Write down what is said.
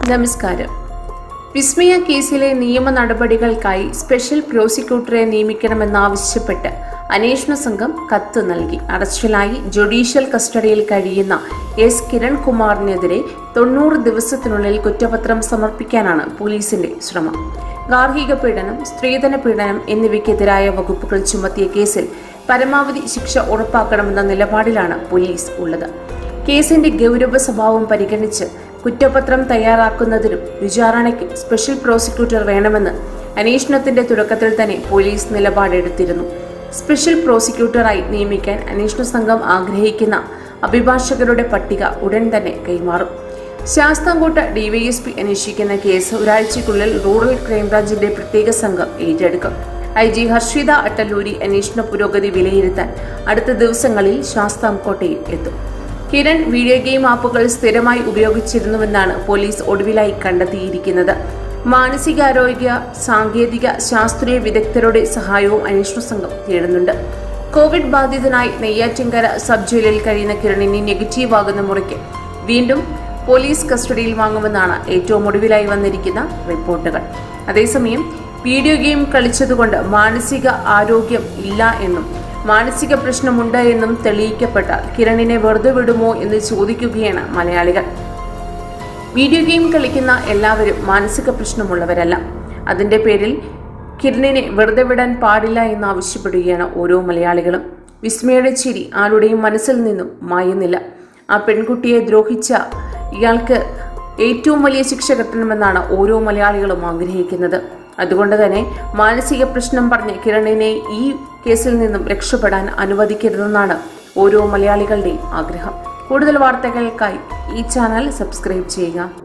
നമസ്കാരം വിസ്മയ കേസിലെ നിയമ നടപടികൾക്കായി സ്പെഷ്യൽ പ്രോസിക്യൂട്ടറെ നിയമിക്കണമെന്നാവശ്യപ്പെട്ട് അന്വേഷണ സംഘം കത്ത് നൽകി അറസ്റ്റിലായി ജുഡീഷ്യൽ കസ്റ്റഡിയിൽ കഴിയുന്ന എസ് കിരൺകുമാറിനെതിരെ തൊണ്ണൂറ് ദിവസത്തിനുള്ളിൽ കുറ്റപത്രം സമർപ്പിക്കാനാണ് പോലീസിന്റെ ശ്രമം ഗാർഹിക പീഡനം സ്ത്രീധന പീഡനം എന്നിവയ്ക്കെതിരായ വകുപ്പുകൾ ചുമത്തിയ കേസിൽ പരമാവധി ശിക്ഷ ഉറപ്പാക്കണമെന്ന നിലപാടിലാണ് പോലീസ് ഉള്ളത് കേസിന്റെ ഗൗരവ സ്വഭാവം പരിഗണിച്ച് കുറ്റപത്രം തയ്യാറാക്കുന്നതിനും വിചാരണയ്ക്കും സ്പെഷ്യൽ പ്രോസിക്യൂട്ടർ വേണമെന്ന് അന്വേഷണത്തിന്റെ തുടക്കത്തിൽ തന്നെ പോലീസ് നിലപാടെടുത്തിരുന്നു സ്പെഷ്യൽ പ്രോസിക്യൂട്ടറായി നിയമിക്കാൻ അന്വേഷണ സംഘം ആഗ്രഹിക്കുന്ന അഭിഭാഷകരുടെ പട്ടിക ഉടൻ തന്നെ കൈമാറും ശാസ്താംകോട്ട ഡിവൈഎസ്പി അന്വേഷിക്കുന്ന കേസ് ഒരാഴ്ചയ്ക്കുള്ളിൽ റൂറൽ ക്രൈംബ്രാഞ്ചിന്റെ പ്രത്യേക സംഘം ഏറ്റെടുക്കും ഐ ജി ഹർഷിത അട്ടല്ലൂരി അന്വേഷണ പുരോഗതി വിലയിരുത്താൻ അടുത്ത ദിവസങ്ങളിൽ ശാസ്താംകോട്ടയിൽ എത്തും കിരൺ വീഡിയോ ഗെയിം ആപ്പുകൾ സ്ഥിരമായി ഉപയോഗിച്ചിരുന്നുവെന്നാണ് പോലീസ് ഒടുവിലായി കണ്ടെത്തിയിരിക്കുന്നത് മാനസികാരോഗ്യ സാങ്കേതിക ശാസ്ത്രീയ വിദഗ്ധരുടെ സഹായവും അന്വേഷണ സംഘം തേടുന്നുണ്ട് കോവിഡ് ബാധിതനായി നെയ്യാറ്റിൻകര സബ് ജയിലിൽ കഴിയുന്ന കിരണിനെ നെഗറ്റീവ് ആകുന്ന മുറയ്ക്ക് വീണ്ടും പോലീസ് കസ്റ്റഡിയിൽ വാങ്ങുമെന്നാണ് ഏറ്റവും ഒടുവിലായി വന്നിരിക്കുന്ന റിപ്പോർട്ടുകൾ അതേസമയം വീഡിയോ ഗെയിം കളിച്ചതുകൊണ്ട് മാനസിക ആരോഗ്യം ഇല്ല എന്നും മാനസിക പ്രശ്നമുണ്ട് എന്നും തെളിയിക്കപ്പെട്ടാൽ കിരണിനെ വെറുതെ വിടുമോ എന്ന് ചോദിക്കുകയാണ് മലയാളികൾ വീഡിയോ ഗെയിം കളിക്കുന്ന എല്ലാവരും മാനസിക പ്രശ്നമുള്ളവരല്ല അതിന്റെ പേരിൽ കിരണിനെ വെറുതെ വിടാൻ പാടില്ല എന്ന് ആവശ്യപ്പെടുകയാണ് ഓരോ മലയാളികളും വിസ്മയുടെ ചിരി ആരുടെയും മനസ്സിൽ നിന്നും മായുന്നില്ല ആ പെൺകുട്ടിയെ ദ്രോഹിച്ച ഇയാൾക്ക് ഏറ്റവും വലിയ ശിക്ഷ കിട്ടണമെന്നാണ് ഓരോ മലയാളികളും ആഗ്രഹിക്കുന്നത് അതുകൊണ്ട് തന്നെ മാനസിക പ്രശ്നം പറഞ്ഞ് കിരണിനെ ഈ കേസിൽ നിന്നും രക്ഷപ്പെടാൻ അനുവദിക്കരുതെന്നാണ് ഓരോ മലയാളികളുടെയും ആഗ്രഹം കൂടുതൽ വാർത്തകൾക്കായി ഈ ചാനൽ സബ്സ്ക്രൈബ് ചെയ്യുക